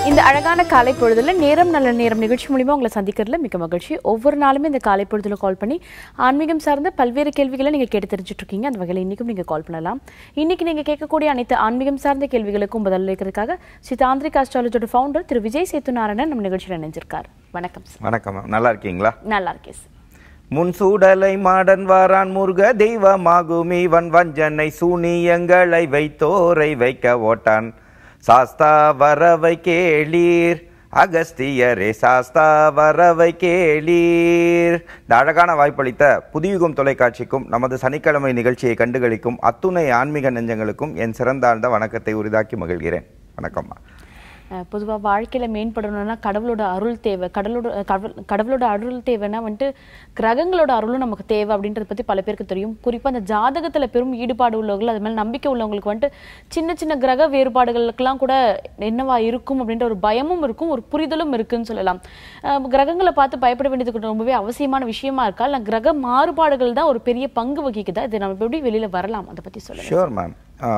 இந்த அழகான காலை பொழுதுல நேரம் நல்ல நேரம் நிகழ்ச்சி மூலியமா உங்களை சந்திக்கிறதுல மிக மகிழ்ச்சி ஒவ்வொரு நாளுமே இந்த காலை பொழுதுல கால் பண்ணி ஆன்மீகம் சார்ந்த பல்வேறு கேள்விகளை நீங்க கேட்டு தெரிஞ்சுட்டு இருக்கீங்க அந்த வகையில் இன்னைக்கும் நீங்க கால் பண்ணலாம் இன்னைக்கு நீங்க கேட்கக்கூடிய அனைத்து ஆன்மீகம் சார்ந்த கேள்விகளுக்கும் பதில் அளிக்கிறதுக்காக ஸ்ரீ தாந்திரிக் ஆஸ்ட்ராலஜியோட ஃபவுண்டர் திரு விஜய் சேத்து நாராயணன் நம்ம நிகழ்ச்சியில் இணைஞ்சிருக்கார் வணக்கம் சார் வணக்கம் மேம் நல்லா இருக்கீங்களா நல்லா இருக்கேன் சார் முன்சூடலை மாடன் வாரான் முருக தெய்வமாகும் இவன் வஞ்சனை சூனியங்களை வைத்தோரை வைக்க ஓட்டான் சாஸ்தா வரவை கேளீர் அகஸ்தியரே சாஸ்தா வரவை கேளீர் இந்த அழகான வாய்ப்பளித்த புதியுகம் தொலைக்காட்சிக்கும் நமது சனிக்கிழமை நிகழ்ச்சியை கண்டுகளிக்கும் அத்துணை ஆன்மீக நெஞ்சங்களுக்கும் என் சிறந்தாழ்ந்த வணக்கத்தை உரிதாக்கி மகிழ்கிறேன் வணக்கம்மா அஹ் பொதுவா வாழ்க்கையில மேம்படணும்னா கடவுளோட அருள் தேவை கடவுளோட அஹ் கடவுள் கடவுளோட அருள் தேவைன்னா வந்துட்டு கிரகங்களோட அருளும் நமக்கு தேவை அப்படின்றத பத்தி பல பேருக்கு தெரியும் குறிப்பா அந்த ஜாதகத்துல பெரும் ஈடுபாடு உள்ளவர்கள் அது மேல நம்பிக்கை உள்ளவங்களுக்கு வந்துட்டு சின்ன சின்ன கிரக வேறுபாடுகளுக்கெல்லாம் கூட என்னவா இருக்கும் அப்படின்ற ஒரு பயமும் இருக்கும் ஒரு புரிதலும் இருக்குன்னு சொல்லலாம் அஹ் கிரகங்களை பார்த்து பயப்பட வேண்டியது ரொம்பவே அவசியமான விஷயமா இருக்கா இல்ல கிரக மாறுபாடுகள் தான் ஒரு பெரிய பங்கு வகிக்குதா இது நம்ம எப்படி வெளியில வரலாம் அதை பத்தி சொல்லுங்க ஷியோர் மேம்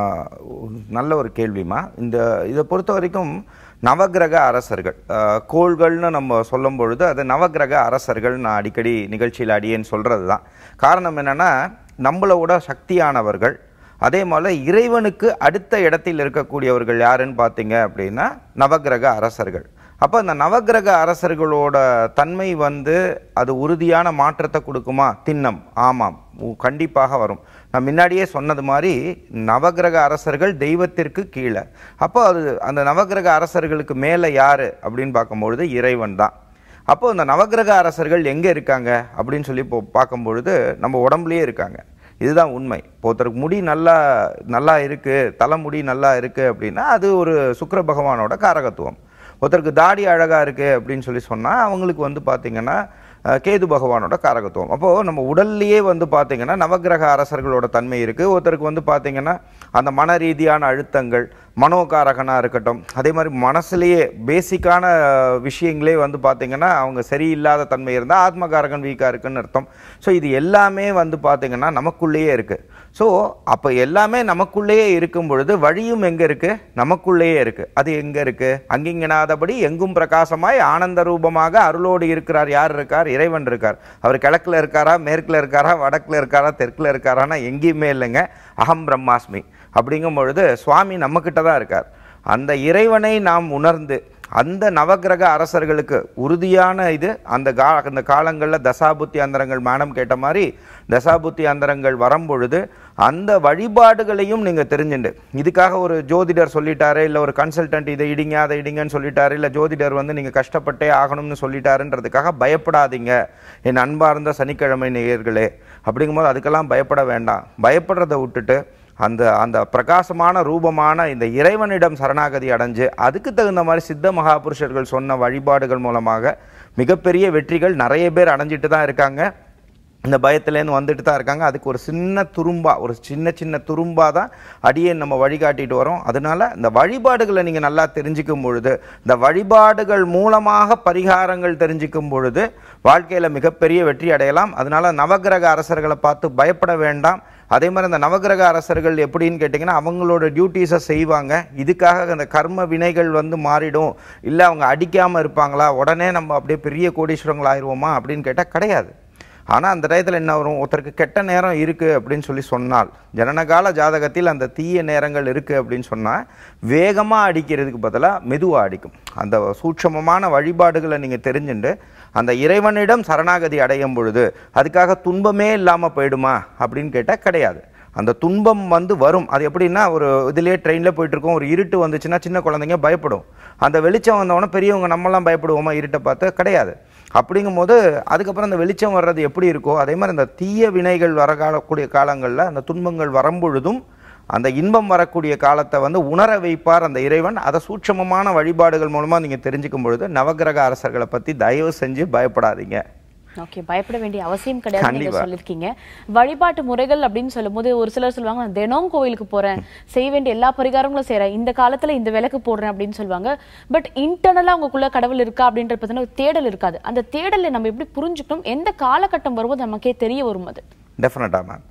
நல்ல ஒரு கேள்விமா இந்த இதை பொறுத்த வரைக்கும் நவக்கிரக அரசர்கள் ஆஹ், கோள்கள்னு நம்ம சொல்லும் பொழுது அது நவக்கிரக அரசர்கள் நான் அடிக்கடி நிகழ்ச்சியில் அடியேன்னு சொல்கிறது தான் காரணம் என்னென்னா நம்மளோட சக்தியானவர்கள் அதே போல் இறைவனுக்கு அடுத்த இடத்தில் இருக்கக்கூடியவர்கள் யாருன்னு பார்த்தீங்க அப்படின்னா நவக்கிரக அரசர்கள் அப்போ அந்த நவக்கிரக அரசர்களோட தன்மை வந்து அது உறுதியான மாற்றத்தை கொடுக்குமா திண்ணம் ஆமாம் உ- கண்டிப்பாக வரும் நான் முன்னாடியே சொன்னது மாதிரி நவக்கிரக அரசர்கள் தெய்வத்திற்கு கீழே அப்போ அது அந்த நவக்கிரக அரசர்களுக்கு மேலே யார் அப்படின்னு பார்க்கும்பொழுது இறைவன் தான் அப்போ இந்த நவக்கிரக அரசர்கள் எங்கே இருக்காங்க அப்படின்னு சொல்லி இப்போ பார்க்கும்பொழுது நம்ம உடம்புலயே இருக்காங்க இதுதான் உண்மை இப்போ ஒருத்தருக்கு முடி நல்லா நல்லா இருக்குது தலைமுடி நல்லா இருக்குது அப்படின்னா அது ஒரு சுக்கிர பகவானோட காரகத்துவம் ஒருத்தருக்கு தாடி அழகாக இருக்குது அப்படின்னு சொல்லி சொன்னால் அவங்களுக்கு வந்து பார்த்திங்கன்னா அஹ், கேது பகவானோட காரகத்துவம் அப்போது நம்ம உடல்லையே வந்து பார்த்திங்கன்னா நவக்கிரக அரசர்களோட தன்மை இருக்குது ஒருத்தருக்கு வந்து பார்த்திங்கன்னா அந்த மன ரீதியான அழுத்தங்கள் மனோகாரகனாக இருக்கட்டும் அதே மாதிரி மனசுலேயே பேசிக்கான அஹ், விஷயங்களே வந்து பார்த்திங்கன்னா அவங்க சரியில்லாத தன்மை இருந்தால் ஆத்மகாரகன் வீக்காக இருக்குன்னு அர்த்தம் ஸோ இது எல்லாமே வந்து பார்த்திங்கன்னா நமக்குள்ளேயே இருக்குது ஸோ அப்போ எல்லாமே நமக்குள்ளேயே இருக்கும் பொழுது வழியும் எங்கே இருக்குது நமக்குள்ளேயே இருக்குது அது எங்கே இருக்குது அங்கிங்கனாதபடி எங்கும் பிரகாசமாய் ஆனந்த ரூபமாக அருளோடு இருக்கிறார் யார் இருக்கார் இறைவன் இருக்கார் அவர் கிழக்கில் இருக்காரா மேற்கில் இருக்காரா வடக்கில் இருக்காரா தெற்கில் இருக்காரான்னா எங்கேயுமே இல்லைங்க அகம் பிரம்மாஸ்மி அப்படிங்கும் பொழுது சுவாமி நம்மக்கிட்ட தான் இருக்கார் அந்த இறைவனை நாம் உணர்ந்து அந்த நவக்கிரக அரசர்களுக்கு உறுதியான இது அந்த கா அந்த காலங்களில் தசாபுத்தி அந்தரங்கள் மேடம் கேட்ட மாதிரி தசாபுத்தி அந்தரங்கள் வரும்பொழுது அந்த வழிபாடுகளையும் நீங்கள் தெரிஞ்சுண்டு இதுக்காக ஒரு ஜோதிடர் சொல்லிட்டாரு இல்லை ஒரு கன்சல்டன்ட் இதை இடிங்க அதை இடிங்கன்னு சொல்லிட்டாரு இல்லை ஜோதிடர் வந்து நீங்கள் கஷ்டப்பட்டே ஆகணும்னு சொல்லிட்டாருன்றதுக்காக பயப்படாதீங்க என் அன்பார்ந்த சனிக்கிழமை நேயர்களே அப்படிங்கும்போது அதுக்கெல்லாம் பயப்பட வேண்டாம் பயப்படுறதை விட்டுட்டு அந்த அந்த பிரகாசமான ரூபமான இந்த இறைவனிடம் சரணாகதி அடைஞ்சு அதுக்கு தகுந்த மாதிரி சித்த மகாபுருஷர்கள் சொன்ன வழிபாடுகள் மூலமாக மிகப்பெரிய வெற்றிகள் நிறைய பேர் அடைஞ்சிட்டு தான் இருக்காங்க இந்த பயத்துலேருந்து வந்துட்டு தான் இருக்காங்க அதுக்கு ஒரு சின்ன துரும்பா ஒரு சின்ன சின்ன துரும்பா தான் அடியே நம்ம வழிகாட்டிட்டு வரோம் அதனால இந்த வழிபாடுகளை நீங்கள் நல்லா தெரிஞ்சுக்கும் பொழுது இந்த வழிபாடுகள் மூலமாக பரிகாரங்கள் தெரிஞ்சுக்கும் பொழுது வாழ்க்கையில் மிகப்பெரிய வெற்றி அடையலாம் அதனால நவக்கிரக அரசர்களை பார்த்து பயப்பட வேண்டாம் அதே மாதிரி அந்த நவக்கிரக அரசர்கள் எப்படின்னு கேட்டிங்கன்னா அவங்களோட டியூட்டிஸை செய்வாங்க இதுக்காக அந்த கர்ம வினைகள் வந்து மாறிடும் இல்லை அவங்க அடிக்காமல் இருப்பாங்களா உடனே நம்ம அப்படியே பெரிய கோடீஸ்வரங்கள் ஆயிடுவோமா அப்படின்னு கேட்டால் கிடையாது ஆனால் அந்த டயத்தில் என்ன வரும் ஒருத்தருக்கு கெட்ட நேரம் இருக்குது அப்படின்னு சொல்லி சொன்னால் ஜனனகால ஜாதகத்தில் அந்த தீய நேரங்கள் இருக்குது அப்படின்னு சொன்னால் வேகமாக அடிக்கிறதுக்கு பதிலாக மெதுவாக அடிக்கும் அந்த சூட்சமமான வழிபாடுகளை நீங்கள் தெரிஞ்சுண்டு அந்த இறைவனிடம் சரணாகதி அடையும் பொழுது அதுக்காக துன்பமே இல்லாமல் போயிடுமா அப்படின்னு கேட்டால் கிடையாது அந்த துன்பம் வந்து வரும் அது எப்படின்னா ஒரு இதுலேயே ட்ரெயினில் போயிட்டுருக்கோம் ஒரு இருட்டு வந்துச்சுன்னா சின்ன குழந்தைங்க பயப்படும் அந்த வெளிச்சம் வந்தவொடனே பெரியவங்க நம்மலாம் பயப்படுவோமா இருட்டை பார்த்து கிடையாது அப்படிங்கும்போது அதுக்கப்புறம் அந்த வெளிச்சம் வர்றது எப்படி இருக்கோ அதே மாதிரி அந்த தீய வினைகள் வர காலக்கூடிய காலங்களில் அந்த துன்பங்கள் வரும்பொழுதும் அந்த இன்பம் வரக்கூடிய காலத்தை வந்து உணர வைப்பார் அந்த இறைவன் அதை சூட்சமமான வழிபாடுகள் மூலமாக நீங்கள் தெரிஞ்சுக்கும் பொழுது நவக்கிரக அரசர்களை பற்றி தயவு செஞ்சு பயப்படாதீங்க ஓகே பயப்பட வேண்டிய அவசியம் கிடையாது நீங்க கண்டிப்பா. சொல்லிருக்கீங்க வழிபாட்டு முறைகள் அப்படின்னு சொல்லும்போது ஒரு சிலர் சொல்லுவாங்க நான் தினம் கோவிலுக்கு போறேன் செய்ய வேண்டிய எல்லா பரிகாரங்களும் செய்றேன் இந்த காலத்துல இந்த விளக்கு போடுறேன் அப்படின்னு சொல்லுவாங்க பட் இன்டர்னலா உங்களுக்குள்ள கடவுள் இருக்கா அப்படின்ற பத்தின ஒரு தேடல் இருக்காது அந்த தேடலை நம்ம எப்படி புரிஞ்சுக்கணும் எந்த காலகட்டம் வரும்போது நமக்கே தெரிய வரும் அது டெஃபினட்டாக மேம்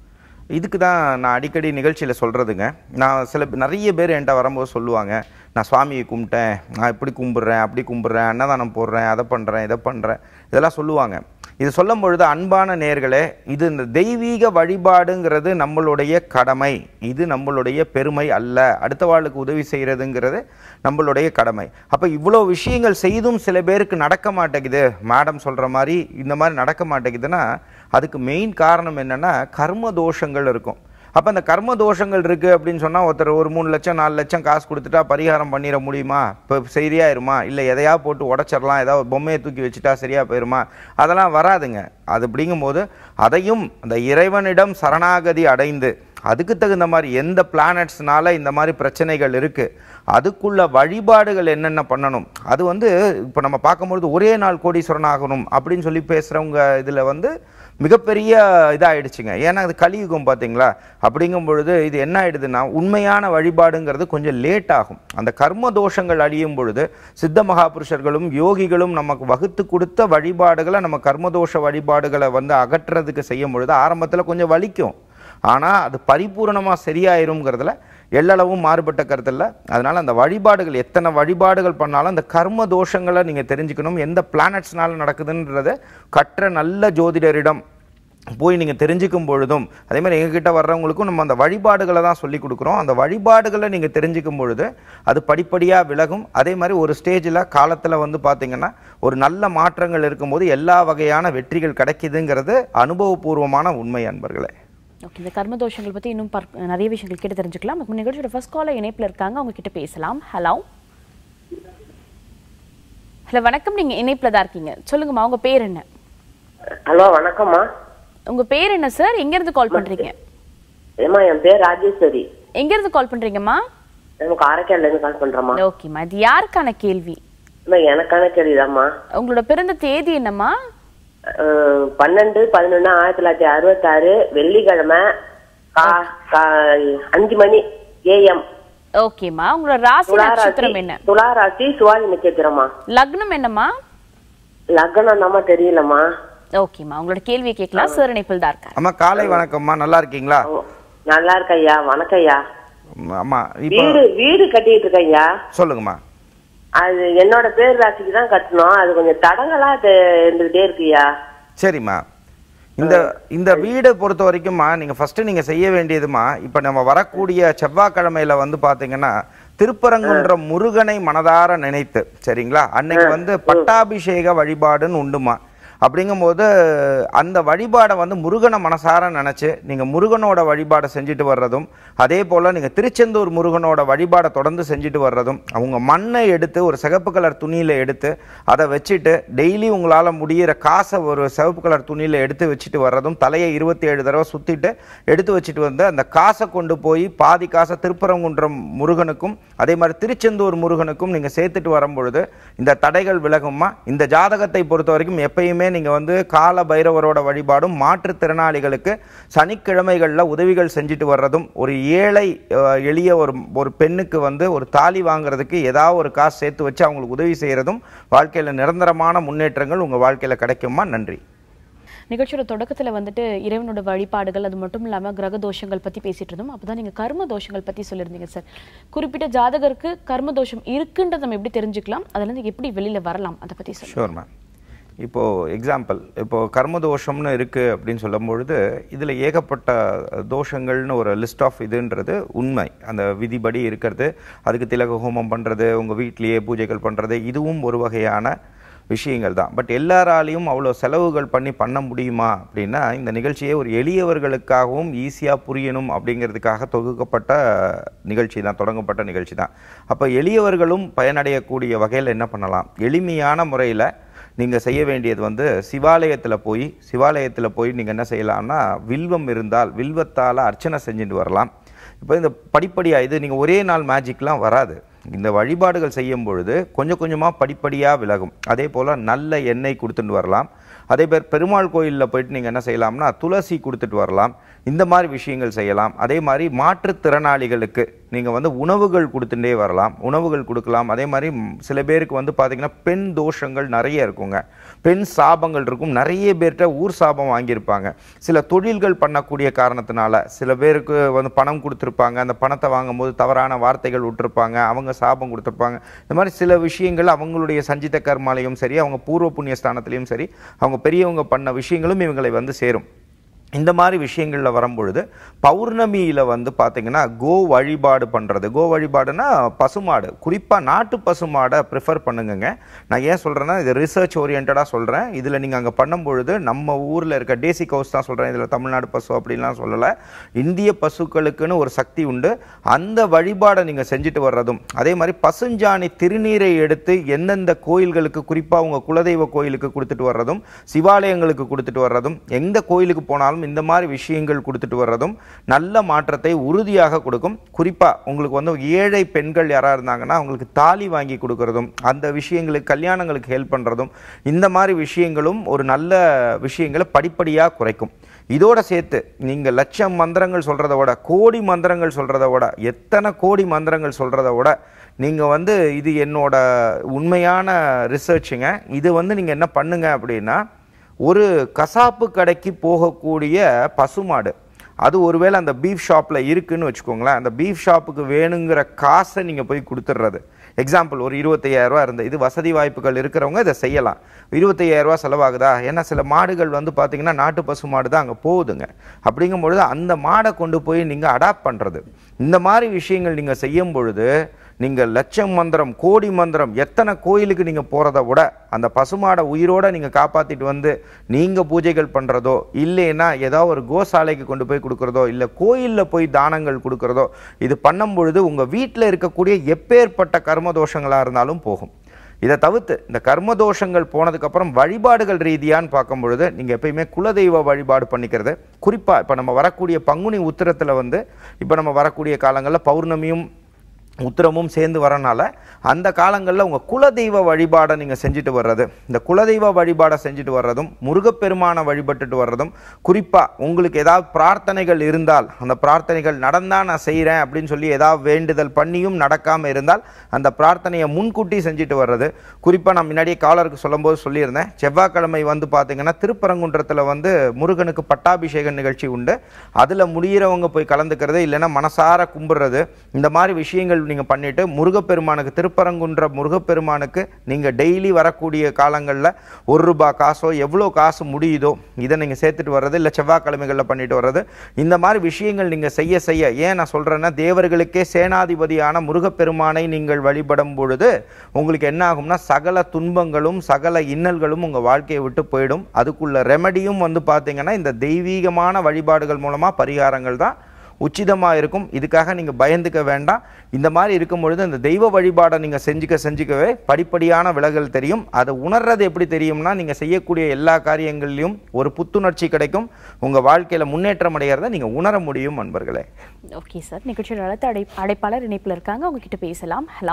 இதுக்கு தான் நான் அடிக்கடி நிகழ்ச்சியில் சொல்கிறதுங்க நான் சில நிறைய பேர் என்கிட்ட வரும்போது சொல்லுவாங்க நான் சுவாமியை கும்பிட்டேன் நான் இப்படி கும்பிட்றேன் அப்படி கும்பிட்றேன் அன்னதானம் போடுறேன் அதை பண்ணுறேன் இதை பண்ணுறேன் இதெல்லாம் சொல்லுவாங்க இது சொல்லும் பொழுது அன்பான நேர்களே இது இந்த தெய்வீக வழிபாடுங்கிறது நம்மளுடைய கடமை இது நம்மளுடைய பெருமை அல்ல அடுத்த வாழ்க்கு உதவி செய்கிறதுங்கிறது நம்மளுடைய கடமை அப்போ இவ்வளோ விஷயங்கள் செய்தும் சில பேருக்கு நடக்க மாட்டேங்குது மேடம் சொல்கிற மாதிரி இந்த மாதிரி நடக்க மாட்டேங்குதுன்னா அதுக்கு மெயின் காரணம் என்னென்னா கர்ம தோஷங்கள் இருக்கும் அப்போ அந்த கர்ம தோஷங்கள் இருக்குது அப்படின்னு சொன்னால் ஒருத்தர் ஒரு மூணு லட்சம் நாலு லட்சம் காசு கொடுத்துட்டா பரிகாரம் பண்ணிட முடியுமா இப்போ சரியாயிருமா இல்லை எதையா போட்டு உடச்சிடலாம் ஏதாவது பொம்மையை தூக்கி வச்சுட்டா சரியாக போயிருமா அதெல்லாம் வராதுங்க அது அப்படிங்கும்போது அதையும் அந்த இறைவனிடம் சரணாகதி அடைந்து அதுக்கு தகுந்த மாதிரி எந்த பிளானட்ஸ்னால இந்த மாதிரி பிரச்சனைகள் இருக்குது அதுக்குள்ள வழிபாடுகள் என்னென்ன பண்ணணும் அது வந்து இப்போ நம்ம பார்க்கும்பொழுது ஒரே நாள் கோடீஸ்வரன் ஆகணும் அப்படின்னு சொல்லி பேசுகிறவங்க இதில் வந்து மிகப்பெரிய இதாகிடுச்சுங்க ஏன்னா அது கலியுகம் பார்த்தீங்களா அப்படிங்கும் பொழுது இது என்ன ஆயிடுதுன்னா உண்மையான வழிபாடுங்கிறது கொஞ்சம் லேட் ஆகும் அந்த கர்ம தோஷங்கள் அழியும் பொழுது சித்த மகாபுருஷர்களும் யோகிகளும் நமக்கு வகுத்து கொடுத்த வழிபாடுகளை நம்ம கர்மதோஷ வழிபாடுகளை வந்து அகற்றுறதுக்கு செய்யும் பொழுது ஆரம்பத்தில் கொஞ்சம் வலிக்கும் ஆனால் அது பரிபூரணமாக சரியாயிருங்கிறதுல எல்லளவும் மாறுபட்ட கருத்தில் அதனால் அந்த வழிபாடுகள் எத்தனை வழிபாடுகள் பண்ணாலும் அந்த கர்ம தோஷங்களை நீங்கள் தெரிஞ்சுக்கணும் எந்த பிளானட்ஸ்னால நடக்குதுன்றத கற்ற நல்ல ஜோதிடரிடம் போய் நீங்கள் தெரிஞ்சுக்கும் பொழுதும் அதே மாதிரி எங்ககிட்ட வர்றவங்களுக்கும் நம்ம அந்த வழிபாடுகளை தான் சொல்லி கொடுக்குறோம் அந்த வழிபாடுகளை நீங்கள் தெரிஞ்சுக்கும் பொழுது அது படிப்படியாக விலகும் அதே மாதிரி ஒரு ஸ்டேஜில் காலத்தில் வந்து பார்த்தீங்கன்னா ஒரு நல்ல மாற்றங்கள் இருக்கும்போது எல்லா வகையான வெற்றிகள் கிடைக்குதுங்கிறது அனுபவபூர்வமான உண்மை அன்பர்களே ஓகே இந்த கர்ம தோஷங்கள் பத்தி இன்னும் பர்- நிறைய விஷயங்கள் கேட்டு தெரிஞ்சுக்கலாம் அதுக்கு முன்னாடி நிகழ்ச்சியோட ஃபர்ஸ்ட் காலர் இணைப்புல இருக்காங்க அவங்க கிட்ட பேசலாம் ஹலோ ஹலோ வணக்கம் நீங்க இணைப்புல தான் இருக்கீங்க சொல்லுங்கம்மா உங்க பேர் என்ன ஹலோ வணக்கம்மா உங்க பேர் என்ன சார் எங்க இருந்து கால் பண்றீங்க ஏம்மா என் பேர் ராஜேஸ்வரி எங்க இருந்து கால் பண்றீங்கம்மா நமக்கு காரைக்கால்ல இருந்து கால் பண்றேம்மா ஓகேம்மா இது யாருக்கான கேள்வி அம்மா எனக்கான கேள்விதாம்மா உங்களோட பிறந்த தேதி என்னம்மா அஹ், பன்னெண்டு பதினொன்னு ஆயிரத்தி தொள்ளாயிரத்தி அறுபத்தாறு வெள்ளிக்கிழமை கா- கா- அஞ்சு மணி ஏஎம் ஓகேம்மா உங்களோட ராசி நட்சத்திரம் என்ன துளாராசி சுவாதி நட்சத்திரமா லக்னம் என்னம்மா லக்னம் தாம்மா தெரியலம்மா ஓகேம்மா உங்களோட கேள்வியை கேட்கலாம் சார் இணைப்பில் தான் இருக்கார் அம்மா காலை வணக்கம்மா நல்லா இருக்கீங்களா ஓ, நல்லா இருக்கையா வணக்கம் ஐயா ம், அம்மா இப்போ வீடு வீடு கட்டிட்டு இருக்கேன்யா சொல்லுங்கம்மா அது என்னோட பேர் ராசிக்கு தான் கட்டணும் அது கொஞ்சம் தடங்களா தெ- இருந்துகிட்டே இருக்குயா சரிம்மா இந்த இந்த வீடை பொறுத்த வரைக்கும்மா நீங்கள் ஃபஸ்ட்டு நீங்கள் செய்ய வேண்டியதுமா இப்போ நம்ம வரக்கூடிய செவ்வாய்க்கிழமையில வந்து பார்த்தீங்கன்னா திருப்பரங்குன்ற முருகனை மனதார நினைத்து சரிங்களா அன்னைக்கு வந்து பட்டாபிஷேக வழிபாடுன்னு உண்டுமா அப்படிங்கும்போது அந்த வழிபாடை வந்து முருகனை மனசார நினச்சி நீங்கள் முருகனோட வழிபாடை செஞ்சுட்டு வர்றதும் அதே போல் நீங்கள் திருச்செந்தூர் முருகனோட வழிபாடை தொடர்ந்து செஞ்சுட்டு வர்றதும் அவங்க மண்ணை எடுத்து ஒரு சிகப்பு கலர் துணியில் எடுத்து அதை வச்சுட்டு டெய்லி உங்களால் முடியிற காசை ஒரு சிவப்பு கலர் துணியில் எடுத்து வச்சுட்டு வர்றதும் தலையை இருபத்தி ஏழு தடவை சுற்றிட்டு எடுத்து வச்சுட்டு வந்து அந்த காசை கொண்டு போய் பாதி காசை திருப்பரங்குன்றம் முருகனுக்கும் அதே மாதிரி திருச்செந்தூர் முருகனுக்கும் நீங்கள் சேர்த்துட்டு வரும்பொழுது இந்த தடைகள் விலகுமா இந்த ஜாதகத்தை பொறுத்த வரைக்கும் எப்பயுமே நீங்கள் வந்து கால பைரவரோட வழிபாடும் மாற்றுத்திறனாளிகளுக்கு சனிக்கிழமைகளில் உதவிகள் செஞ்சுட்டு வர்றதும் ஒரு ஏழை அஹ், எளிய ஒரு ஒரு பெண்ணுக்கு வந்து ஒரு தாலி வாங்குறதுக்கு ஏதாவது ஒரு காசு சேர்த்து வச்சு அவங்களுக்கு உதவி செய்கிறதும் வாழ்க்கையில் நிரந்தரமான முன்னேற்றங்கள் உங்கள் வாழ்க்கையில் கிடைக்குமா நன்றி நிகழ்ச்சியோட தொடக்கத்துல வந்துட்டு இறைவனோட வழிபாடுகள் அது மட்டும் இல்லாம கிரக தோஷங்கள் பத்தி பேசிட்டு இருந்தோம் அப்பதான் நீங்க கர்ம தோஷங்கள் பத்தி சொல்லியிருந்தீங்க சார் குறிப்பிட்ட ஜாதகருக்கு கர்ம தோஷம் இருக்குன்றத நம்ம எப்படி தெரிஞ்சுக்கலாம் அதுல இருந்து எப்படி வெளியில வரலாம் அதை பத்தி சொல்லுங்க ஷூர் மேம் இப்போது எக்ஸாம்பிள் இப்போது கர்மதோஷம்னு இருக்குது அப்படின்னு சொல்லும்பொழுது இதில் ஏகப்பட்ட தோஷங்கள்னு ஒரு லிஸ்ட் ஆஃப் இதுன்றது உண்மை அந்த விதிபடி இருக்கிறது அதுக்கு திலக ஹோமம் பண்ணுறது உங்கள் வீட்டிலேயே பூஜைகள் பண்ணுறது இதுவும் ஒரு வகையான விஷயங்கள் தான் பட் எல்லாராலையும் அவ்வளோ செலவுகள் பண்ணி பண்ண முடியுமா அப்படின்னா இந்த நிகழ்ச்சியை ஒரு எளியவர்களுக்காகவும் ஈஸியாக புரியணும் அப்படிங்கிறதுக்காக தொகுக்கப்பட்ட நிகழ்ச்சி தான் தொடங்கப்பட்ட நிகழ்ச்சி தான் அப்போ எளியவர்களும் பயனடையக்கூடிய வகையில் என்ன பண்ணலாம் எளிமையான முறையில் நீங்கள் செய்ய வேண்டியது வந்து சிவாலயத்தில் போய் சிவாலயத்தில் போய் நீங்கள் என்ன செய்யலாம்னா வில்வம் இருந்தால் வில்வத்தால் அர்ச்சனை செஞ்சுட்டு வரலாம் இப்போ இந்த படிப்படியாக இது நீங்கள் ஒரே நாள் மேஜிக்லாம் வராது இந்த வழிபாடுகள் செய்யும் பொழுது கொஞ்சம் கொஞ்சமாக படிப்படியாக விலகும் அதே போல் நல்ல எண்ணெய் கொடுத்துட்டு வரலாம் அதே பேர் பெருமாள் கோயிலில் போயிட்டு நீங்கள் என்ன செய்யலாம்னா துளசி கொடுத்துட்டு வரலாம் இந்த மாதிரி விஷயங்கள் செய்யலாம் அதே மாதிரி மாற்றுத்திறனாளிகளுக்கு நீங்கள் வந்து உணவுகள் கொடுத்துட்டே வரலாம் உணவுகள் கொடுக்கலாம் அதே மாதிரி ம், சில பேருக்கு வந்து பார்த்தீங்கன்னா பெண் தோஷங்கள் நிறைய இருக்குங்க பெண் சாபங்கள் இருக்கும் நிறைய பேர்கிட்ட ஊர் சாபம் வாங்கியிருப்பாங்க சில தொழில்கள் பண்ணக்கூடிய காரணத்தினால சில பேருக்கு வந்து பணம் கொடுத்துருப்பாங்க அந்த பணத்தை வாங்கும்போது தவறான வார்த்தைகள் விட்டுருப்பாங்க அவங்க சாபம் கொடுத்துருப்பாங்க இந்த மாதிரி சில விஷயங்கள் அவங்களுடைய சஞ்சித கர்மாலையும் சரி அவங்க பூர்வ புண்ணிய ஸ்தானத்திலையும் சரி அவங்க பெரியவங்க பண்ண விஷயங்களும் இவங்களை வந்து சேரும் இந்த மாதிரி விஷயங்களில் வரும்பொழுது பௌர்ணமியில் வந்து பார்த்தீங்கன்னா கோ வழிபாடு பண்ணுறது கோ வழிபாடுனா பசுமாடு குறிப்பாக நாட்டு பசுமாடை ப்ரிஃபர் பண்ணுங்கங்க நான் ஏன் சொல்கிறேன்னா இது ரிசர்ச் ஓரியன்டாக சொல்கிறேன் இதில் நீங்கள் அங்கே பண்ணும்பொழுது நம்ம ஊரில் இருக்க டேசி கவுஸ் தான் சொல்கிறேன் இதில் தமிழ்நாடு பசு அப்படின்லாம் சொல்லலை இந்திய பசுக்களுக்குன்னு ஒரு சக்தி உண்டு அந்த வழிபாடை நீங்கள் செஞ்சுட்டு வர்றதும் அதே மாதிரி பசுஞ்சாணி திருநீரை எடுத்து எந்தெந்த கோயில்களுக்கு குறிப்பாக உங்கள் குலதெய்வ கோயிலுக்கு கொடுத்துட்டு வர்றதும் சிவாலயங்களுக்கு கொடுத்துட்டு வர்றதும் எந்த கோயிலுக்கு போனாலும் இந்த மாதிரி விஷயங்கள் கொடுத்துட்டு வர்றதும் நல்ல மாற்றத்தை உறுதியாக கொடுக்கும் குறிப்பாக உங்களுக்கு வந்து ஏழை பெண்கள் யாராக இருந்தாங்கன்னா அவங்களுக்கு தாலி வாங்கி கொடுக்கறதும் அந்த விஷயங்களுக்கு கல்யாணங்களுக்கு ஹெல்ப் பண்ணுறதும் இந்த மாதிரி விஷயங்களும் ஒரு நல்ல விஷயங்களை படிப்படியாக குறைக்கும் இதோட சேர்த்து நீங்கள் லட்சம் மந்திரங்கள் சொல்கிறத விட கோடி மந்திரங்கள் சொல்கிறத விட எத்தனை கோடி மந்திரங்கள் சொல்கிறத விட நீங்கள் வந்து இது என்னோட உண்மையான ரிசர்ச்சுங்க இது வந்து நீங்கள் என்ன பண்ணுங்க அப்படின்னா ஒரு கசாப்பு கடைக்கு போகக்கூடிய பசுமாடு அது ஒருவேளை அந்த பீஃப் ஷாப்பில் இருக்குன்னு வச்சுக்கோங்களேன் அந்த பீஃப் ஷாப்புக்கு வேணுங்கிற காசை நீங்கள் போய் கொடுத்துட்றது எக்ஸாம்பிள் ஒரு 25000 ரூபா இருந்த இது வசதி வாய்ப்புகள் இருக்கிறவங்க இதை செய்யலாம் 25000 ரூபா செலவாகுதா ஏன்னா சில மாடுகள் வந்து பார்த்தீங்கன்னா நாட்டு பசு மாடு தான் அங்கே போகுதுங்க அப்படிங்கும் பொழுது அந்த மாடை கொண்டு போய் நீங்கள் அடாப்ட் பண்ணுறது இந்த மாதிரி விஷயங்கள் நீங்கள் செய்யும் பொழுது நீங்கள் லட்சம் மந்திரம் கோடி மந்திரம் எத்தனை கோயிலுக்கு நீங்கள் போகிறத விட அந்த பசுமாடை உயிரோட நீங்கள் காப்பாற்றிட்டு வந்து நீங்கள் பூஜைகள் பண்ணுறதோ இல்லைன்னா ஏதாவது ஒரு கோசாலைக்கு கொண்டு போய் கொடுக்குறதோ இல்லை கோயிலில் போய் தானங்கள் கொடுக்குறதோ இது பண்ணும் பொழுது உங்கள் வீட்டில் இருக்கக்கூடிய எப்பேற்பட்ட கர்ம தோஷங்களாக இருந்தாலும் போகும் இதை தவிர்த்து இந்த கர்ம தோஷங்கள் போனதுக்கப்புறம் வழிபாடுகள் ரீதியான்னு பார்க்கும் பொழுது நீங்கள் எப்பயுமே குலதெய்வ வழிபாடு பண்ணிக்கிறது குறிப்பாக இப்போ நம்ம வரக்கூடிய பங்குனி உத்திரத்தில் வந்து இப்போ நம்ம வரக்கூடிய காலங்களில் பௌர்ணமியும் உத்திரமும் சேர்ந்து வரனால அந்த காலங்களில் உங்கள் குலதெய்வ வழிபாடை நீங்கள் செஞ்சுட்டு வர்றது இந்த குலதெய்வ வழிபாடை செஞ்சுட்டு வர்றதும் முருகப்பெருமானை வழிபட்டுட்டு வர்றதும் குறிப்பாக உங்களுக்கு ஏதாவது பிரார்த்தனைகள் இருந்தால் அந்த பிரார்த்தனைகள் நடந்தால் நான் செய்கிறேன் அப்படின்னு சொல்லி ஏதாவது வேண்டுதல் பண்ணியும் நடக்காமல் இருந்தால் அந்த பிரார்த்தனையை முன்கூட்டி செஞ்சுட்டு வர்றது குறிப்பாக நான் முன்னாடியே காலருக்கு சொல்லும்போது சொல்லியிருந்தேன் செவ்வாய்க்கிழமை வந்து பார்த்தீங்கன்னா திருப்பரங்குன்றத்தில் வந்து முருகனுக்கு பட்டாபிஷேக நிகழ்ச்சி உண்டு அதில் முடியிறவங்க போய் கலந்துக்கிறது இல்லைன்னா மனசார கும்பிடுறது இந்த மாதிரி விஷயங்கள் நீங்கள் பண்ணிட்டு முருகப்பெருமானுக்கு திருப்பரங்குன்ற முருகப்பெருமானுக்கு நீங்கள் டெய்லி வரக்கூடிய காலங்களில் ஒரு ரூபாய் காசோ எவ்வளோ காசு முடியுதோ இதை நீங்கள் சேர்த்துட்டு வர்றது இல்லை செவ்வாய்க்கிழமைகளில் பண்ணிட்டு வர்றது இந்த மாதிரி விஷயங்கள் நீங்கள் செய்ய செய்ய ஏன் நான் சொல்கிறேன்னா தேவர்களுக்கே சேனாதிபதியான முருகப்பெருமானை நீங்கள் வழிபடும் பொழுது உங்களுக்கு என்ன ஆகும்னா சகல துன்பங்களும் சகல இன்னல்களும் உங்கள் வாழ்க்கையை விட்டு போயிடும் அதுக்குள்ள ரெமடியும் வந்து பார்த்தீங்கன்னா இந்த தெய்வீகமான வழிபாடுகள் மூலமாக பரிகாரங்கள் தான் உச்சிதமாக இருக்கும் இதுக்காக நீங்கள் பயந்துக்க வேண்டாம் இந்த மாதிரி இருக்கும் பொழுது இந்த தெய்வ வழிபாடை நீங்கள் செஞ்சுக்க செஞ்சுக்கவே படிப்படியான விலகல் தெரியும் அதை உணர்றது எப்படி தெரியும்னா நீங்கள் செய்யக்கூடிய எல்லா காரியங்கள்லையும் ஒரு புத்துணர்ச்சி கிடைக்கும் உங்கள் வாழ்க்கையில் முன்னேற்றம் அடைகிறத நீங்கள் உணர முடியும் நண்பர்களே ஓகே சார் நிகழ்ச்சியோட அடுத்த அடை அடைப்பாளர் இணைப்புல இருக்காங்க அவங்க கிட்ட பேசலாம் ஹலோ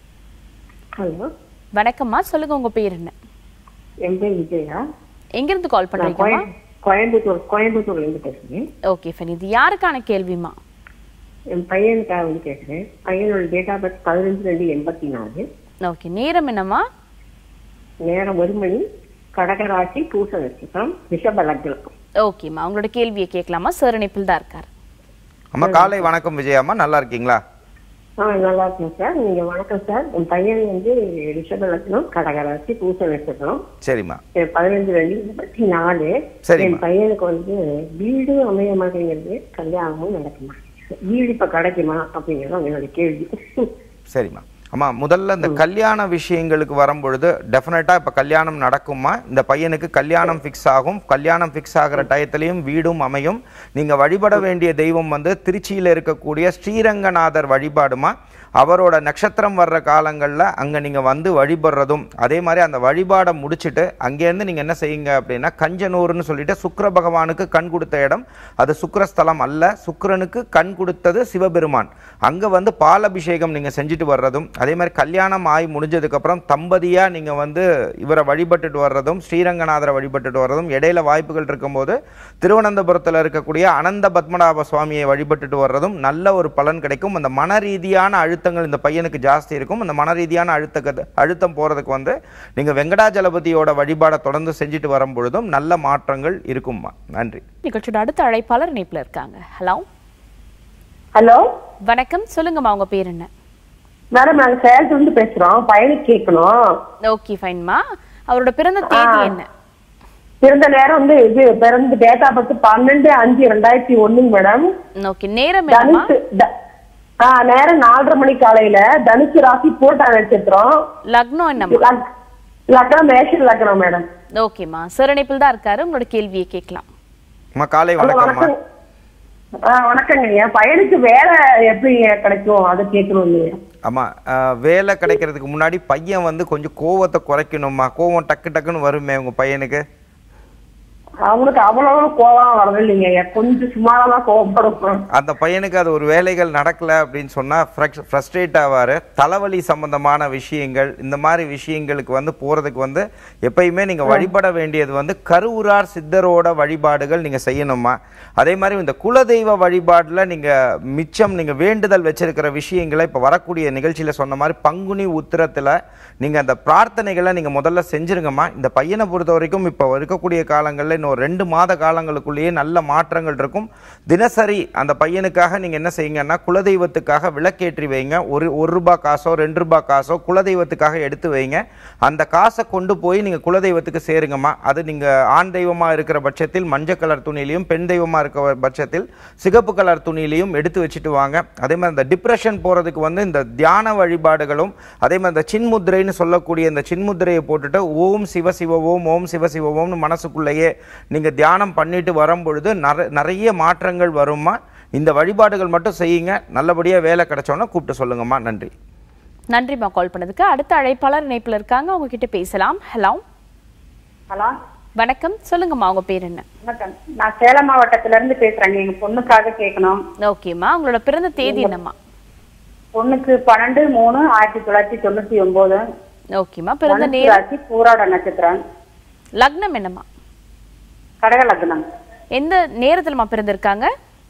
ஹலோ வணக்கம்மா சொல்லுங்க உங்க பேர் என்ன என் பேர் விஜயா எங்கிருந்து கால் நான் பண்றீங்கம்மா கோயம்- கோயம்புத்தூர் கோயம்புத்தூர்ல இருந்து பேசுறேன் ஓகே ஃபைன் இது யாருக்கான கேள்விமா என் பையனுக்காக வந்து கேட்குறேன் பையனோட டேட் ஆஃப் பர்த் பதினஞ்சு ரெண்டு எண்பத்தி நாலு ஓகே நேரம் என்னம்மா நேரம் ஒரு மணி கடகராசி பூச நட்சத்திரம் ரிஷப லக்னம் ஓகேம்மா உங்களோட கேள்வியை கேட்கலாமா சார் இணைப்பில் தான் இருக்கார் அம்மா காலை வணக்கம் விஜயம்மா நல்லா இருக்கீங்களா ஆ நல்லா இருக்கேன் சார் நீங்க வணக்கம் சார் என் பையன் வந்து ரிஷப லக்னம் கடகராசி பூச நட்சத்திரம் சரிம்மா என் பதினஞ்சு ரெண்டு எண்பத்தி நாலு சரிம்மா. என் பையனுக்கு வந்து வீடு அமைய மாட்டேங்கிறது கல்யாணமும் நடக்குமா வீடு இப்ப கிடைக்குமா அப்படிங்கிறது என்னோட கேள்வி சரிம்மா அம்மா முதல்ல இந்த கல்யாண விஷயங்களுக்கு வரும்பொழுது டெஃபினட்டாக இப்போ கல்யாணம் நடக்குமா இந்த பையனுக்கு கல்யாணம் ஃபிக்ஸ் ஆகும் கல்யாணம் ஃபிக்ஸ் ஆகிற டயத்துலையும் வீடும் அமையும் நீங்கள் வழிபட வேண்டிய தெய்வம் வந்து திருச்சியில் இருக்கக்கூடிய ஸ்ரீரங்கநாதர் வழிபாடுமா அவரோட நட்சத்திரம் வர்ற காலங்களில் அங்கே நீங்கள் வந்து வழிபடுறதும் அதே மாதிரி அந்த வழிபாடை முடிச்சுட்டு அங்கேருந்து நீங்கள் என்ன செய்யுங்க அப்படின்னா கஞ்சனூர்னு சொல்லிட்டு சுக்கிர பகவானுக்கு கண் கொடுத்த இடம் அது சுக்கிரஸ்தலம் அல்ல சுக்கிரனுக்கு கண் கொடுத்தது சிவபெருமான் அங்கே வந்து பாலபிஷேகம் நீங்கள் செஞ்சுட்டு வர்றதும் அதே மாதிரி கல்யாணம் ஆகி முடிஞ்சதுக்கப்புறம் தம்பதியாக நீங்கள் வந்து இவரை வழிபட்டுட்டு வர்றதும் ஸ்ரீரங்கநாதரை வழிபட்டுட்டு வர்றதும் இடையில வாய்ப்புகள் இருக்கும்போது திருவனந்தபுரத்தில் இருக்கக்கூடிய அனந்த பத்மநாப சுவாமியை வழிபட்டுட்டு வர்றதும் நல்ல ஒரு பலன் கிடைக்கும் அந்த மன ரீதியான அழுத்தங்கள் இந்த பையனுக்கு ஜாஸ்தி இருக்கும் அந்த மன ரீதியான அழுத்த அழுத்தம் போகிறதுக்கு வந்து நீங்கள் வெங்கடாஜலபதியோட வழிபாடை தொடர்ந்து செஞ்சுட்டு வரும் பொழுதும் நல்ல மாற்றங்கள் இருக்கும்மா நன்றி நிகழ்ச்சியோட அடுத்த அழைப்பாளர் இணைப்புல இருக்காங்க ஹலோ ஹலோ வணக்கம் சொல்லுங்கம்மா உங்க பேர் என்ன மேடம் நாங்க சேலத்துல இருந்து பேசுறோம் பையனுக்கு கேட்கணும் ஓகே ஃபைன்மா அவரோட பிறந்த தேதி என்ன பிறந்த நேரம் வந்து இது பிறந்த டேட்டா பத்து பன்னெண்டு அஞ்சு ரெண்டாயிரத்தி ஒண்ணுங்க மேடம் ஓகே நேரம் என்னம்மா தனுசு த- ஆ நேரம் நாலரை மணி காலையில தனுசு ராசி போட்டா நட்சத்திரம் லக்னம் என்னம்மா லக்- லக்னம் மேஷன் லக்னம் மேடம் ஓகேம்மா சார் இணைப்பில் தான் இருக்காரு உங்களோட கேள்வியை கேட்கலாம் அம்மா காலை ஹலோ வணக்கம்மா வணக்கம் ஆ வணக்கங்க என் பையனுக்கு வேலை எப்படி கிடைக்கும் அதை கேட்கணும் இல்லையா ஆமா அஹ், வேலை கிடைக்கிறதுக்கு முன்னாடி பையன் வந்து கொஞ்சம் கோவத்தை குறைக்கணும்மா கோவம் டக்கு டக்குன்னு வருமே உங்க பையனுக்கு அவனுக்கு அவ்வளவு கோவம் வரது இல்லைங்க கொஞ்சம் சுமாரா கோவப்படும் அந்த பையனுக்கு அது ஒரு வேலைகள் நடக்கல அப்படின்னு சொன்னா ஃப்ரஸ்ட்ரேட் ஆவாரு தலைவலி சம்பந்தமான விஷயங்கள் இந்த மாதிரி விஷயங்களுக்கு வந்து போறதுக்கு வந்து எப்பயுமே நீங்க வழிபட வேண்டியது வந்து கருவூரார் சித்தரோட வழிபாடுகள் நீங்க செய்யணுமா அதே மாதிரி இந்த குலதெய்வ வழிபாடுல நீங்க மிச்சம் நீங்க வேண்டுதல் வச்சிருக்கிற விஷயங்களை இப்ப வரக்கூடிய நிகழ்ச்சியில சொன்ன மாதிரி பங்குனி உத்திரத்துல நீங்க அந்த பிரார்த்தனைகளை நீங்க முதல்ல செஞ்சிருங்கம்மா இந்த பையனை பொறுத்த வரைக்கும் இப்போ இருக்கக்கூடிய காலங்களில் இன்னும் ஒரு ரெண்டு மாத காலங்களுக்குள்ளேயே நல்ல மாற்றங்கள் இருக்கும் தினசரி அந்த பையனுக்காக நீங்க என்ன செய்யுங்கன்னா குலதெய்வத்துக்காக விளக்கேற்றி வைங்க ஒரு ஒரு ரூபாய் காசோ ரெண்டு ரூபாய் காசோ குலதெய்வத்துக்காக எடுத்து வைங்க அந்த காசை கொண்டு போய் நீங்க குலதெய்வத்துக்கு சேருங்கம்மா அது நீங்க ஆண் தெய்வமா இருக்கிற பட்சத்தில் மஞ்சள் கலர் துணியிலையும் பெண் தெய்வமா இருக்கிற பட்சத்தில் சிகப்பு கலர் துணியிலையும் எடுத்து வச்சுட்டு வாங்க அதே மாதிரி இந்த டிப்ரெஷன் போறதுக்கு வந்து இந்த தியான வழிபாடுகளும் அதே மாதிரி இந்த சின்முத்திரைன்னு சொல்லக்கூடிய இந்த சின்முத்திரையை போட்டுட்டு ஓம் சிவ சிவ ஓம் ஓம் சிவ சிவ ஓம்னு மனசுக்குள்ளேயே நீங்க தியானம் பண்ணிட்டு வரும் பொழுது நிற- நிறைய மாற்றங்கள் வருமா இந்த வழிபாடுகள் மட்டும் செய்யுங்க நல்லபடியா வேலை கிடைச்சோன்னா கூப்பிட்டு சொல்லுங்கம்மா நன்றி நன்றிம்மா கால் பண்ணதுக்கு அடுத்த அழைப்பாளர் இணைப்புல இருக்காங்க அவங்க கிட்ட பேசலாம் ஹலோ ஹலோ வணக்கம் சொல்லுங்கம்மா உங்க பேர் என்ன வணக்கம் நான் சேலம் மாவட்டத்துல இருந்து பேசுறேங்க எங்க பொண்ணுக்காக கேட்கணும் ஓகேம்மா உங்களோட பிறந்த தேதி என்னம்மா பொண்ணுக்கு பன்னெண்டு மூணு ஆயிரத்தி தொள்ளாயிரத்தி தொண்ணூத்தி ஒன்பது ஓகேம்மா பிறந்த தனுசு நேரம் ராசி பூராட நட்சத்திரம் லக்னம் என்னம்மா கடக லக்னம் எந்த நேரத்துலமா பிறந்திருக்காங்க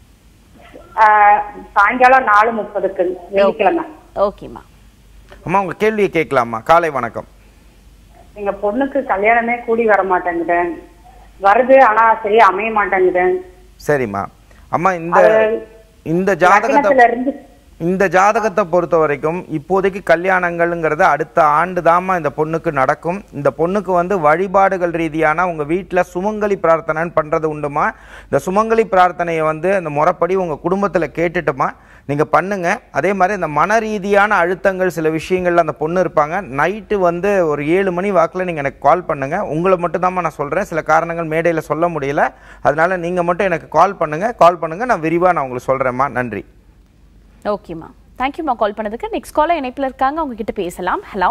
ஆஹ், சாயங்காலம் நாலு முப்பதுக்கு வெள்ளிக்கிழமை ஓகேம்மா அம்மா உங்க கேள்வியை கேட்கலாமா காலை வணக்கம் எங்க பொண்ணுக்கு கல்யாணமே கூடி வர மாட்டேங்குது வருது ஆனா சரியா அமைய மாட்டேங்குது சரிம்மா அம்மா இந்த இந்த ஜாதகத்தை லக்னத்துல இருந்து இந்த ஜாதகத்தை பொறுத்த வரைக்கும் இப்போதைக்கு கல்யாணங்கள்ங்கிறது அடுத்த ஆண்டு தாம்மா இந்த பொண்ணுக்கு நடக்கும் இந்த பொண்ணுக்கு வந்து வழிபாடுகள் ரீதியான உங்க வீட்டில் சுமங்கலி பிரார்த்தனைன்னு பண்றது உண்டுமா இந்த சுமங்கலி பிரார்த்தனையை வந்து இந்த முறைப்படி உங்க குடும்பத்தில் கேட்டுட்டுமா நீங்க பண்ணுங்க அதே மாதிரி இந்த மன ரீதியான அழுத்தங்கள் சில விஷயங்கள்ல அந்த பொண்ணு இருப்பாங்க நைட்டு வந்து ஒரு ஏழு மணி வாக்கில் நீங்க எனக்கு கால் பண்ணுங்க உங்களை மட்டும் நான் சொல்றேன் சில காரணங்கள் மேடையில் சொல்ல முடியல அதனால நீங்க மட்டும் எனக்கு கால் பண்ணுங்க கால் பண்ணுங்க நான் விரிவா நான் உங்களுக்கு சொல்றேம்மா நன்றி ஓகேம்மா தேங்க்யூம்மா கால் பண்ணதுக்கு நெக்ஸ்ட் காலர் இணைப்புல இருக்காங்க அவங்க கிட்ட பேசலாம் ஹலோ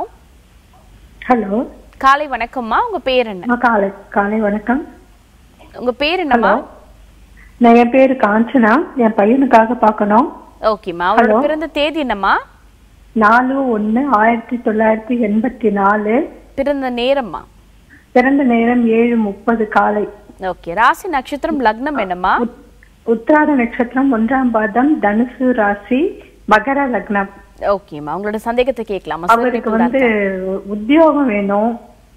ஹலோ காலை வணக்கம்மா உங்க பேர் என்ன காலை காலை வணக்கம் உங்க பேர் என்னம்மா நான் என் பேரு காஞ்சனா என் பையனுக்காக பார்க்கணும் ஓகேம்மா அவரோட Hello. பிறந்த தேதி என்னம்மா நாலு ஒண்ணு ஆயிரத்தி தொள்ளாயிரத்தி எண்பத்தி நாலு பிறந்த நேரம்மா பிறந்த நேரம் ஏழு முப்பது காலை ஓகே ராசி நட்சத்திரம் லக்னம் என்னம்மா உத்- உத்திராட நட்சத்திரம் ஒன்றாம் பாதம் தனுசு ராசி மகர லக்னம் ஓகேம்மா உங்களோட சந்தேகத்தை கேட்கலாமா சார் அவருக்கு இணைப்புல தான் வந்து உத்தியோகம் வேணும்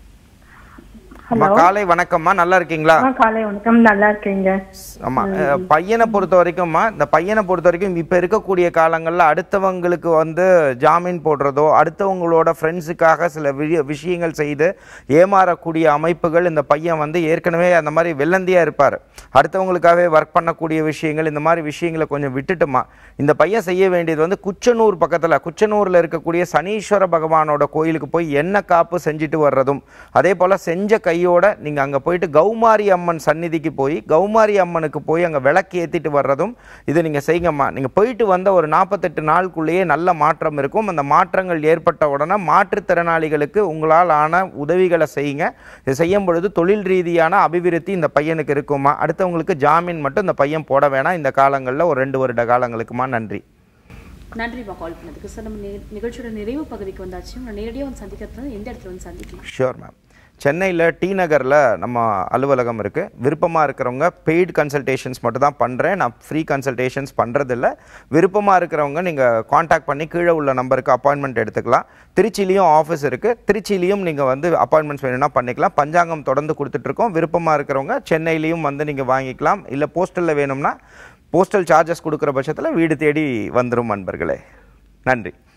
அம்மா காலை வணக்கம்மா நல்லா இருக்கீங்களா ஆ, காலை வணக்கம் நல்லா இருக்கீங்க ஆமா அஹ், பையனை பொறுத்த வரைக்கும்மா இந்த பையனை பொறுத்த வரைக்கும் இப்ப இருக்கக்கூடிய காலங்கள்ல அடுத்தவங்களுக்கு வந்து ஜாமீன் போடுறதோ அடுத்தவங்களோட ஃப்ரெண்ட்ஸுக்காக சில வி- விஷயங்கள் செய்து ஏமாறக்கூடிய அமைப்புகள் இந்த பையன் வந்து ஏற்கனவே அந்த மாதிரி வெள்ளந்தியா இருப்பார் அடுத்தவங்களுக்காகவே ஒர்க் பண்ணக்கூடிய விஷயங்கள் இந்த மாதிரி விஷயங்களை கொஞ்சம் விட்டுட்டுமா இந்த பையன் செய்ய வேண்டியது வந்து குச்சனூர் பக்கத்துல குச்சனூர்ல இருக்கக்கூடிய சனீஸ்வர பகவானோட கோயிலுக்கு போய் எண்ணெய் காப்பு செஞ்சுட்டு வர்றதும் அதே போல செஞ்ச கை கையோட நீங்கள் அங்கே போயிட்டு கௌமாரி அம்மன் சந்நிதிக்கு போய் கௌமாரி அம்மனுக்கு போய் அங்கே விளக்கு ஏற்றிட்டு வர்றதும் இதை நீங்கள் செய்யுங்கம்மா நீங்கள் போயிட்டு வந்த ஒரு நாற்பத்தெட்டு நாளுக்குள்ளேயே நல்ல மாற்றம் இருக்கும் அந்த மாற்றங்கள் ஏற்பட்ட உடனே மாற்றுத்திறனாளிகளுக்கு உங்களால் ஆன உதவிகளை செய்யுங்க இதை செய்யும் பொழுது தொழில் ரீதியான அபிவிருத்தி இந்த பையனுக்கு இருக்குமா அடுத்தவங்களுக்கு ஜாமீன் மட்டும் இந்த பையன் போட வேணாம் இந்த காலங்களில் ஒரு ரெண்டு வருட காலங்களுக்குமா நன்றி நன்றிப்பா கால் பண்ணதுக்கு சார் நம்ம நி- நிகழ்ச்சியோட நிறைவு பகுதிக்கு வந்தாச்சு உங்களை நேரடியாக வந்து சந்திக்கிறது எந்த இடத்துல வந்து சந்திக்கலாம் ஷியோர் மேம் சென்னையில் டி நகரில் நம்ம அலுவலகம் இருக்குது விருப்பமாக இருக்கிறவங்க பெய்டு கன்சல்டேஷன்ஸ் மட்டும் தான் பண்ணுறேன் நான் ஃப்ரீ கன்சல்டேஷன்ஸ் பண்ணுறதில்ல விருப்பமாக இருக்கிறவங்க நீங்கள் காண்டாக்ட் பண்ணி கீழே உள்ள நம்பருக்கு அப்பாயின்மெண்ட் எடுத்துக்கலாம் திருச்சிலையும் ஆஃபீஸ் இருக்குது திருச்சிலையும் நீங்கள் வந்து அப்பாயின்மெண்ட்ஸ் வேணும்னா பண்ணிக்கலாம் பஞ்சாங்கம் தொடர்ந்து கொடுத்துட்ருக்கோம் விருப்பமாக இருக்கிறவங்க சென்னையிலையும் வந்து நீங்கள் வாங்கிக்கலாம் இல்லை போஸ்டலில் வேணும்னா போஸ்டல் சார்ஜஸ் கொடுக்குற பட்சத்தில் வீடு தேடி வந்துடும் நண்பர்களே நன்றி